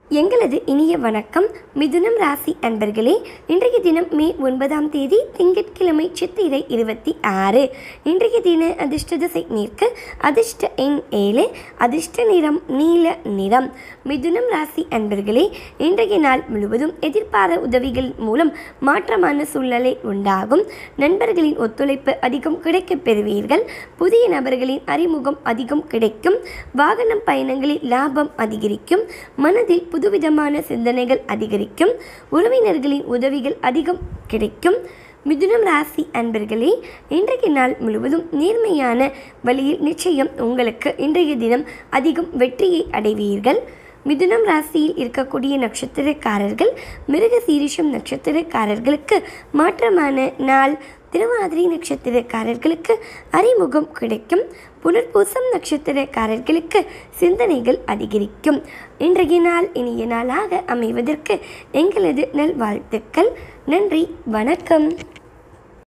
எங்களது இனிய வணக்கம் மிதுனம் ராசி அன்பர்களே இன்றைய தினம் மே ஒன்பதாம் தேதி திங்கட்கிழமை சித்திரை இருபத்தி ஆறு இன்றைய தின அதிர்ஷ்ட திசை நீர்க்கு அதிர்ஷ்ட எண் ஏழு அதிர்ஷ்ட நிறம் நீல நிறம் மிதுனம் ராசி அன்பர்களே இன்றைய நாள் முழுவதும் எதிர்பார உதவிகள் மூலம் மாற்றமான சூழ்நிலை உண்டாகும் நண்பர்களின் ஒத்துழைப்பு அதிகம் கிடைக்கப் பெறுவீர்கள் புதிய நபர்களின் அறிமுகம் அதிகம் கிடைக்கும் வாகனம் பயணங்களில் லாபம் அதிகரிக்கும் மனதில் புதுவிதமான சிந்தனைகள் அதிகரிக்கும் உறவினர்களின் உதவிகள் அதிகம் கிடைக்கும் மிதுனம் ராசி அன்பர்களே இன்றைய நாள் முழுவதும் நேர்மையான வழியில் நிச்சயம் உங்களுக்கு இன்றைய தினம் அதிகம் வெற்றியை அடைவீர்கள் மிதுனம் ராசியில் இருக்கக்கூடிய நட்சத்திரக்காரர்கள் மிருக சீரிஷம் நட்சத்திரக்காரர்களுக்கு மாற்றமான நாள் திருவாதிரை நட்சத்திரக்காரர்களுக்கு அறிமுகம் கிடைக்கும் புனர்பூசம் நட்சத்திரக்காரர்களுக்கு சிந்தனைகள் அதிகரிக்கும் இன்றைய நாள் இனிய நாளாக அமைவதற்கு எங்களது நல்வாழ்த்துக்கள் நன்றி வணக்கம்